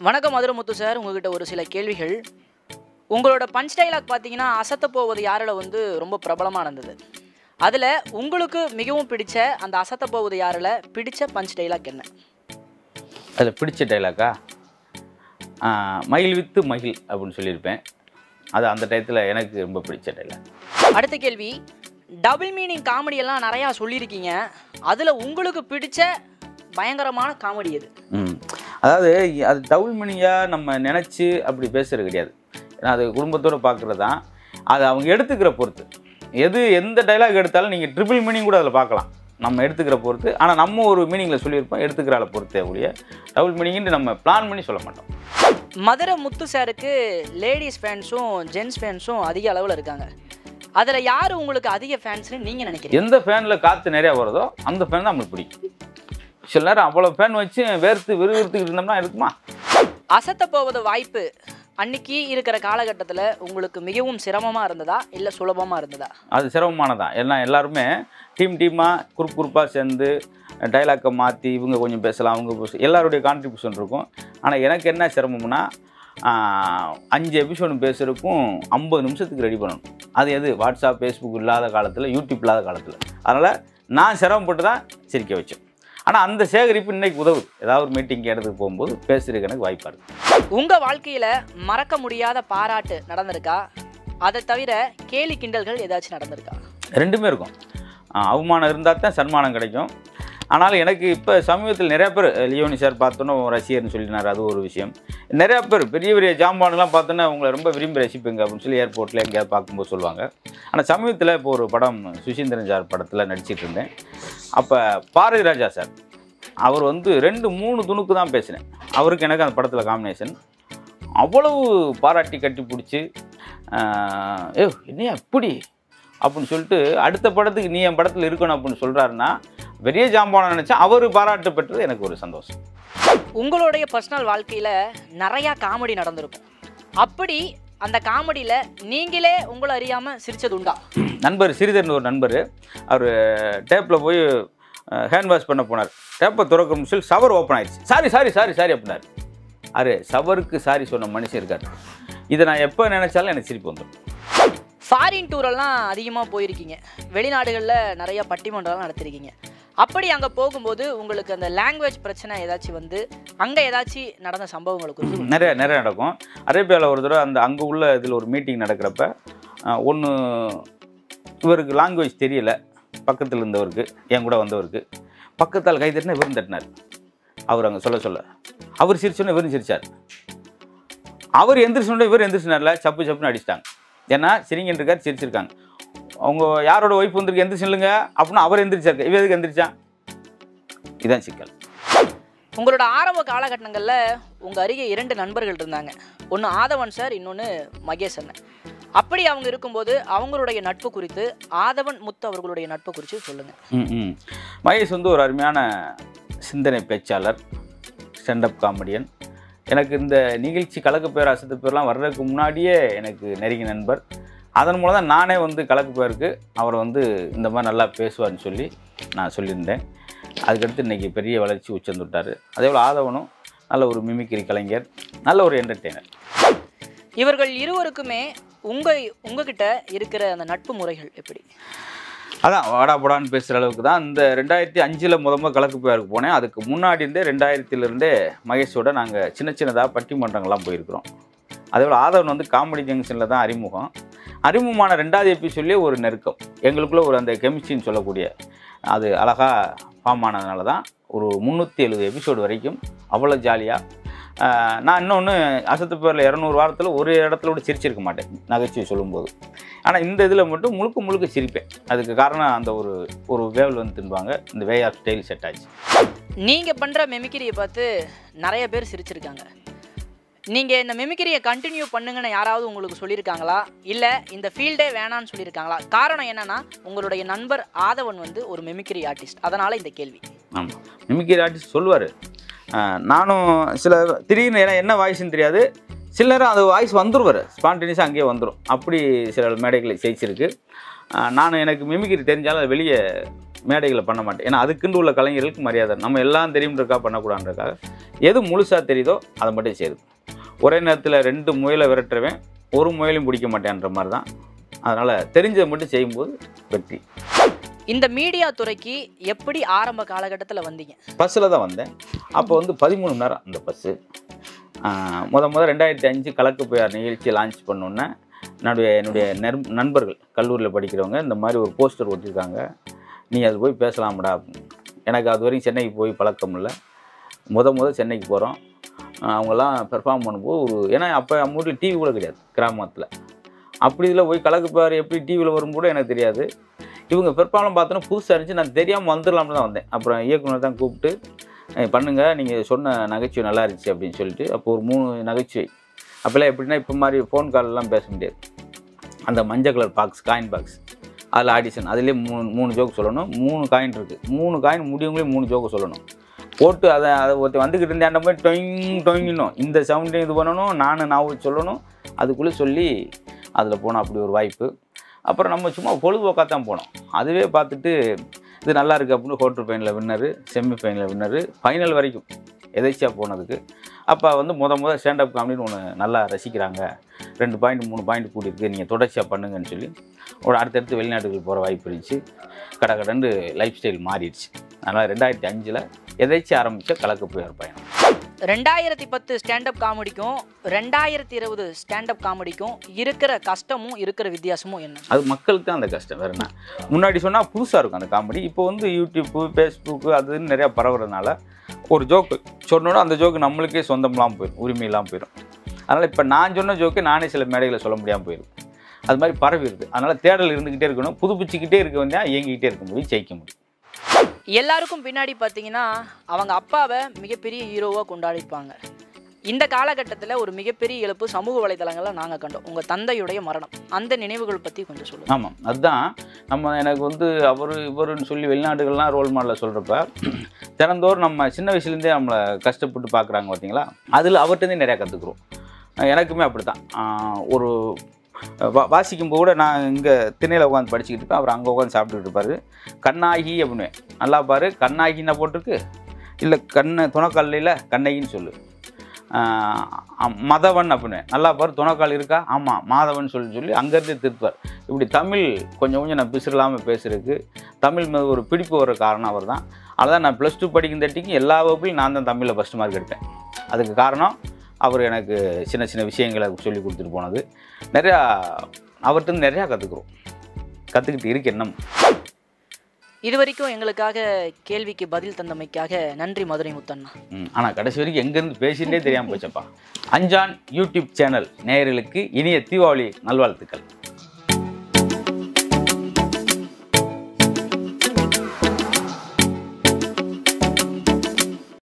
வணக்கம் மதுரமுத்து சார் உங்ககிட்ட ஒரு சில கேள்விகள் உங்களோட பஞ்ச் டைலாக் பார்த்தீங்கன்னா அசத்த போவது யாரில் வந்து ரொம்ப பிரபலமாக இருந்தது அதில் உங்களுக்கு மிகவும் பிடிச்ச அந்த அசத்த போவது யாரில் பிடிச்ச பஞ்ச் டைலாக் என்ன அதில் பிடிச்ச டைலாக்கா மயில் வித்து மகிழ் அப்படின்னு சொல்லியிருப்பேன் அது அந்த டயத்தில் எனக்கு ரொம்ப பிடிச்ச டைலாக் அடுத்த கேள்வி டபுள் மீனிங் காமெடியெல்லாம் நிறையா சொல்லியிருக்கீங்க அதில் உங்களுக்கு பிடிச்ச பயங்கரமான காமெடி எது ம் அதாவது அது டபுள் மணியாக நம்ம நினச்சி அப்படி பேசுறது கிடையாது ஏன்னா அது குடும்பத்தோடு பார்க்குறது தான் அது அவங்க எடுத்துக்கிற பொறுத்து எது எந்த டைலாக் எடுத்தாலும் நீங்கள் ட்ரிபிள் மீனிங் கூட அதில் பார்க்கலாம் நம்ம எடுத்துக்கிற பொறுத்து ஆனால் நம்ம ஒரு மீனிங்கில் சொல்லியிருப்போம் எடுத்துக்கிறால பொறுத்தே ஒழிய டபுள் மீனிங்னு நம்ம பிளான் பண்ணி சொல்ல மாட்டோம் மதுரை முத்து சாருக்கு லேடிஸ் ஃபேன்ஸும் ஜென்ஸ் ஃபேன்ஸும் அதிக அளவில் இருக்காங்க அதில் யார் உங்களுக்கு அதிக ஃபேன்ஸ்னு நீங்கள் நினைக்கிறீங்க எந்த ஃபேனில் காற்று நிறையா வருதோ அந்த ஃபேன் தான் நம்மளுக்கு பிடிக்கும் சில நேரம் அவ்வளோ ஃபேன் வச்சு வேர்த்து விறுவிறுத்துக்கிட்டு இருந்தோம்னா இருக்குமா அசத்த போவது வாய்ப்பு அன்னைக்கு இருக்கிற காலகட்டத்தில் உங்களுக்கு மிகவும் சிரமமாக இருந்ததா இல்லை சுலபமாக இருந்ததா அது சிரமமானதான் எல்லாம் எல்லாருமே டீம் டீமாக குரூப் குரூப்பாக சேர்ந்து டைலாக்கை மாற்றி இவங்க கொஞ்சம் பேசலாம் அவங்க பேச எல்லாருடைய கான்ட்ரிபியூஷன் இருக்கும் ஆனால் எனக்கு என்ன சிரமம்னா ஆஹ், அஞ்சு எபிசோடு பேசுகிறதுக்கும் ஐம்பது நிமிஷத்துக்கு ரெடி பண்ணணும் அது எது வாட்ஸ்அப் ஃபேஸ்புக் இல்லாத காலத்தில் யூடியூப் இல்லாத காலத்தில் அதனால் நான் சிரமப்பட்டு தான் சிரிக்க வச்சேன் ஆனால் அந்த சேகரிப்பு இன்னைக்கு உதவுது ஏதாவது ஒரு மீட்டிங் இடத்துக்கு போகும்போது பேசுறதுக்கு எனக்கு வாய்ப்பாக இருக்குது உங்கள் வாழ்க்கையில் மறக்க முடியாத பாராட்டு நடந்திருக்கா அதை தவிர கேலி கிண்டல்கள் ஏதாச்சும் நடந்திருக்கா ரெண்டுமே இருக்கும் ஆஹ் அவமானம் இருந்தால் தான் சன்மானம் கிடைக்கும் ஆனாலும் எனக்கு இப்போ சமீபத்தில் நிறைய பேர் லியோனி சார் பார்த்தோன்னே ரசிகர்னு சொல்லினார் அது ஒரு விஷயம் நிறையா பேர் பெரிய பெரிய ஜாம்பானுலாம் பார்த்தோன்னே உங்களை ரொம்ப விரும்பி ரசிப்பீங்க அப்படின்னு சொல்லி ஏர்போர்ட்டில் எங்கேயாவது பார்க்கும்போது சொல்லுவாங்க ஆனால் சமீபத்தில் இப்போ ஒரு படம் சுசீந்திரன் சார் படத்தில் நடிச்சிட்டு இருந்தேன் அப்போ பாரதி ராஜா சார் அவர் வந்து ரெண்டு மூணு துணுக்கு தான் பேசினேன் அவருக்கு எனக்கு அந்த படத்தில் காம்பினேஷன் அவ்வளவு பாராட்டி கட்டி பிடிச்சி ஏ என்னையா இப்படி அப்படின்னு சொல்லிட்டு அடுத்த படத்துக்கு நீ என் படத்தில் இருக்கணும் அப்படின்னு சொல்கிறாருன்னா பெரிய ஜாம்பானம் நினச்சா அவர் பாராட்டு பெற்றது எனக்கு ஒரு சந்தோஷம் உங்களுடைய பர்சனல் வாழ்க்கையில் நிறையா காமெடி நடந்திருக்கும் அப்படி அந்த காமெடியில் நீங்களே உங்களை அறியாமல் சிரிச்சது உண்டா நண்பர் சிறிதர்னு ஒரு நண்பர் அவர் டேப்பில் போய் ஹேண்ட் வாஷ் பண்ண போனார் டேப்பை திறக்கணும்னு சொல்லி சவர் ஓப்பன் ஆயிடுச்சு சாரி சாரி சாரி சாரி அப்படின்னாரு அரே சவருக்கு சாரி சொன்ன மனுஷன் இருக்கார் இதை நான் எப்போ நினச்சாலும் எனக்கு சிரிப்பு வந்துடும் ஃபாரின் டூரெல்லாம் அதிகமாக போயிருக்கீங்க வெளிநாடுகளில் நிறைய பட்டிமன்றம்லாம் நடத்திருக்கீங்க அப்படி அங்கே போகும்போது உங்களுக்கு அந்த லாங்குவேஜ் பிரச்சனை ஏதாச்சும் வந்து அங்கே ஏதாச்சும் நடந்த சம்பவங்களை குறித்து நிறைய நிறைய நடக்கும் அரேபியாவில் ஒரு தடவை அந்த அங்கே உள்ள இதில் ஒரு மீட்டிங் நடக்கிறப்ப ஒன்று இவருக்கு லாங்குவேஜ் தெரியல பக்கத்தில் இருந்தவருக்கு என் கூட வந்தவருக்கு பக்கத்தால் கை தட்டினா இவரும் தட்டினார் அவர் அங்கே சொல்ல சொல்ல அவர் சிரிச்சோன்னே இவரும் சிரிச்சார் அவர் எந்திரிச்சோன்னே இவர் எந்திரிச்சினார்ல சப்பு சப்புன்னு அடிச்சிட்டாங்க ஏன்னா சிரிங்கன்னு இருக்கார் சிரிச்சிருக்காங்க அவங்க யாரோட ஒய்ஃப் வந்திருக்கு எந்திரிச்சு இல்லைங்க அப்படின்னு அவர் எந்திரிச்சாரு இவ எதுக்கு எந்திரிச்சான் இதான் சிக்கல் உங்களோட ஆரம்ப காலகட்டங்களில் உங்கள் அருகே இரண்டு நண்பர்கள் இருந்தாங்க ஒன்று ஆதவன் சார் இன்னொன்று மகேஷ் அண்ணன் அப்படி அவங்க இருக்கும்போது அவங்களுடைய நட்பு குறித்து ஆதவன் முத்து அவர்களுடைய நட்பு குறித்து சொல்லுங்கள் ம், ம். மகேஷ் வந்து ஒரு அருமையான சிந்தனை பேச்சாளர் ஸ்டாண்டப் காமெடியன் எனக்கு இந்த நிகழ்ச்சி கலக்கு பேர் அசத்து பேர்லாம் வர்றதுக்கு முன்னாடியே எனக்கு நெருங்கிய நண்பர் அதன் மூலம் தான் நானே வந்து கலக்கு பேருக்கு அவரை வந்து இந்த மாதிரி நல்லா பேசுவார்னு சொல்லி நான் சொல்லியிருந்தேன் அதுக்கடுத்து இன்றைக்கி பெரிய வளர்ச்சி உச்சந்துட்டார் அதே போல் ஆதவனும் நல்ல ஒரு மிமிக்ரி கலைஞர் நல்ல ஒரு என்டர்டெய்னர் இவர்கள் இருவருக்குமே உங்கள் உங்ககிட்ட இருக்கிற அந்த நட்பு முறைகள் எப்படி அதான் வாடா போடான்னு பேசுகிற அளவுக்கு தான் இந்த ரெண்டாயிரத்தி அஞ்சில் முத முத கலக்கு பேருக்கு போனேன் அதுக்கு முன்னாடி இருந்தே ரெண்டாயிரத்திலிருந்தே மகேஷோட நாங்கள் சின்ன சின்னதாக பட்டிமன்றங்கள்லாம் போயிருக்கிறோம் அதே போல் ஆதவன் வந்து காமெடி ஜங்ஷனில் தான் அறிமுகம் அறிமுகமான ரெண்டாவது எபிசோட்லேயே ஒரு நெருக்கம் எங்களுக்குள்ள ஒரு அந்த கெமிஸ்ட்ரின்னு சொல்லக்கூடிய அது அழகாக ஃபார்ம் ஆனதுனால தான் ஒரு முந்நூற்றி எழுபது எபிசோடு வரைக்கும் அவ்வளோ ஜாலியாக நான் இன்னொன்று அசத்து பேரில் இரநூறு வாரத்தில் ஒரு இடத்துல கூட சிரிச்சிருக்க மாட்டேன் நகைச்சுவை சொல்லும்போது ஆனால் இந்த இதில் மட்டும் முழுக்க முழுக்க சிரிப்பேன் அதுக்கு காரணம் அந்த ஒரு ஒரு வேவல் வந்து தின்பாங்க இந்த வே ஆஃப் ஸ்டைல் செட் ஆச்சு நீங்கள் பண்ணுற மெமிக்கிரியை பார்த்து நிறைய பேர் சிரிச்சிருக்காங்க நீங்கள் இந்த மெமிக்கிரியை கண்டினியூ பண்ணுங்கன்னு யாராவது உங்களுக்கு சொல்லியிருக்காங்களா இல்லை இந்த ஃபீல்டே வேணான்னு சொல்லியிருக்காங்களா காரணம் என்னன்னா உங்களுடைய நண்பர் ஆதவன் வந்து ஒரு மெமிக்கிரி ஆர்டிஸ்ட் அதனால் இந்த கேள்வி ஆமாம் மிமிக்ரி ஆர்டிஸ்ட் சொல்லுவார் நானும் சில திடீர்னு ஏன்னா என்ன வாய்ஸ்ன்னு தெரியாது சில நேரம் அது வாய்ஸ் வந்துருவார் ஸ்பான்டேனியஸாக அங்கேயே வந்துடும் அப்படி சில மேடைகளை ஜெயிச்சிருக்கு ஆஹ் நானும் எனக்கு மிமிக்ரி தெரிஞ்சாலும் அது வெளியே மேடைகளை பண்ண மாட்டேன் ஏன்னா அதுக்குன்னு உள்ள கலைஞர்களுக்கு மரியாதை நம்ம எல்லாம் தெரியுன்றக்கா பண்ணக்கூடாதுன்றக்காக எது முழுசாக தெரியுதோ அதை மட்டும் செய்யுது ஒரே நேரத்தில் ரெண்டு முயலை விரட்டுறவன் ஒரு முயலையும் பிடிக்க மாட்டேன்ற மாதிரி தான் அதனால் தெரிஞ்சதை மட்டும் செய்யும்போது வெற்றி இந்த மீடியா துறைக்கு எப்படி ஆரம்ப காலகட்டத்தில் வந்தீங்க பஸ்ஸில் தான் வந்தேன் அப்போ வந்து பதிமூணு மணி நேரம் அந்த பஸ்ஸு முத முத ரெண்டாயிரத்தி அஞ்சு கலக்கு புயார் நிகழ்ச்சி லான்ச் பண்ணோன்னே என்னுடைய என்னுடைய நெர் நண்பர்கள் கல்லூரியில் படிக்கிறவங்க இந்த மாதிரி ஒரு போஸ்டர் ஒட்டியிருக்காங்க நீ அது போய் பேசலாம்டா அப்படின்னு. எனக்கு அது வரைக்கும் சென்னைக்கு போய் பழக்கம் இல்லை முத முத சென்னைக்கு போகிறோம் அவங்கெல்லாம் பெர்ஃபார்ம் பண்ணும்போது ஒரு ஏன்னா அப்போ நம்ம ஊரில் டிவி கூட கிடையாது கிராமத்தில் அப்படி இதில் போய் கலக்கு புயார் எப்படி டிவியில் வரும் கூட எனக்கு தெரியாது இவங்க பெர்ஃபார்ம்லாம் பார்த்தோன்னா புதுசாக இருந்துச்சு நான் தெரியாமல் வந்துடலாம்னு தான் வந்தேன் அப்புறம் இயக்குனர் தான் கூப்பிட்டு "ஏய், பண்ணுங்க நீங்கள் சொன்ன நகைச்சுவை நல்லா இருந்துச்சு அப்படின்னு சொல்லிட்டு அப்போ ஒரு மூணு நகைச்சுவை அப்போல்லாம் எப்படின்னா இப்போ மாதிரி ஃபோன் கால்லாம் பேச முடியாது அந்த மஞ்சள் கலர் பாக்ஸ் காயின் பாக்ஸ் அதில் ஆடிஷன் அதுலேயே மூணு மூணு ஜோக் சொல்லணும் மூணு காயின் இருக்குது மூணு காயின் முடியவங்களே மூணு ஜோக்கு சொல்லணும் போட்டு அதை அதை ஒருத்தர் வந்துக்கிட்டு இருந்தேன் அந்த மாதிரி டொயிங் டொயிங்கணும் இந்த சவுண்டையும் இது பண்ணணும் நான் நான் சொல்லணும் அதுக்குள்ளே சொல்லி அதில் போனோம் அப்படி ஒரு வாய்ப்பு அப்புறம் நம்ம சும்மா பொழுதுபோக்காக தான் போனோம் அதுவே பார்த்துட்டு இது நல்லா இருக்குது அப்படின்னு குவார்டர் ஃபைனலில் வின்னரு செமி ஃபைனலில் வின்னரு ஃபைனல் வரைக்கும் எதேச்சியாக போனதுக்கு அப்போ வந்து முத முத ஸ்டாண்டப் காமெடின்னு ஒன்று நல்லா ரசிக்கிறாங்க ரெண்டு பாயிண்ட் மூணு பாயிண்ட் கூடியிருக்கு நீங்கள் தொடர்ச்சியாக பண்ணுங்கன்னு சொல்லி ஒரு அடுத்தடுத்து வெளிநாட்டுக்கு போகிற வாய்ப்பு இருந்துச்சு கடை கடந்து லைஃப் ஸ்டைல் மாறிடுச்சு அதனால் ரெண்டாயிரத்தி அஞ்சில் எதேச்சி ஆரம்பித்த கலக்கு புயல் பயணம் ரெண்டாயிரத்தி பத்து ஸ்டாண்டப் காமெடிக்கும் ரெண்டாயிரத்தி இருபது ஸ்டாண்டப் காமெடிக்கும் இருக்கிற கஷ்டமும் இருக்கிற வித்தியாசமும் என்ன அது மக்களுக்கு தான் அந்த கஷ்டம் வேறு என்ன முன்னாடி சொன்னால் புதுசாக இருக்கும் அந்த காமெடி இப்போ வந்து யூடியூப்பு ஃபேஸ்புக்கு அதுன்னு நிறையா பரவுறதுனால ஒரு ஜோக்கு சொன்னோன்னா அந்த ஜோக்கு நம்மளுக்கே சொந்தம்லாம் போயிடும் உரிமையெல்லாம் போயிடும் அதனால் இப்போ நான் சொன்ன ஜோக்கு நானே சில மேடைகளை சொல்ல முடியாமல் போயிடும் அது மாதிரி பரவிடுது அதனால் தேடல் இருந்துக்கிட்டே இருக்கணும் புதுப்பிச்சுக்கிட்டே இருக்க வேண்டியா இயங்கிக்கிட்டே இருக்க முடியும் ஜெயிக்க முடியும் எல்லாருக்கும் பின்னாடி பார்த்தீங்கன்னா அவங்க அப்பாவை மிகப்பெரிய ஹீரோவாக கொண்டாடிப்பாங்க இந்த காலகட்டத்தில் ஒரு மிகப்பெரிய இழப்பு சமூக வலைதளங்களில் நாங்கள் கண்டோம் உங்கள் தந்தையுடைய மரணம் அந்த நினைவுகள் பற்றி கொஞ்சம் சொல்லுங்கள் ஆமாம் அதுதான் நம்ம எனக்கு வந்து அவர் இவருன்னு சொல்லி வெளிநாடுகள்லாம் ரோல் மாடலில் சொல்கிறப்ப தினந்தோறும் நம்ம சின்ன வயசுலேருந்தே நம்மளை கஷ்டப்பட்டு பார்க்குறாங்க பார்த்தீங்களா அதில் அவர்கிட்டருந்தே நிறையா கற்றுக்குறோம் எனக்குமே அப்படி தான் ஒரு வா வாசிக்கும்போது கூட நான் இங்கே திண்ணையில் உட்காந்து படிச்சுக்கிட்டு இருப்பேன் அவர் அங்கே உட்காந்து சாப்பிட்டுக்கிட்டு இருப்பாரு கண்ணாகி அப்படின்னு நல்லா பாரு கண்ணாகி என்ன போட்டிருக்கு இல்லை கண்ணை துணக்கல்லையில் கண்ணகின்னு சொல்லு ஆஹ் அம்- மதவன் அப்படின்னு நல்லா பாரு துணைக்கால் இருக்கா ஆமாம் மாதவன் சொல்லி சொல்லி அங்கேருந்தே திருப்பார் இப்படி தமிழ் கொஞ்சம் கொஞ்சம் நான் பிசுறலாமல் பேசுறதுக்கு தமிழ் மீது ஒரு பிடிப்பு வர காரணம் அவர் தான் அதான் நான் ப்ளஸ் டூ படிக்கும் தட்டிக்கும் எல்லா வகுப்புலையும் நான் தான் தமிழில் ஃபஸ்ட் மார்க் எடுப்பேன் அதுக்கு காரணம் அவர் எனக்கு சின்ன சின்ன விஷயங்களை சொல்லி கொடுத்துட்டு போனது நிறையா அவர்கிட்ட நிறையா கற்றுக்குறோம் கற்றுக்கிட்டு இருக்கு எண்ணம் இது வரைக்கும் எங்களுக்காக கேள்விக்கு பதில் தந்தமைக்காக நன்றி மதுரை முத்தண்ணா ஆனால் கடைசி வரைக்கும் எங்கேருந்து பேசிகிட்டே தெரியாமல் போச்சப்பா அஞ்சான் யூடியூப் சேனல் நேயர்களுக்கு இனிய தீபாவளி நல்வாழ்த்துக்கள்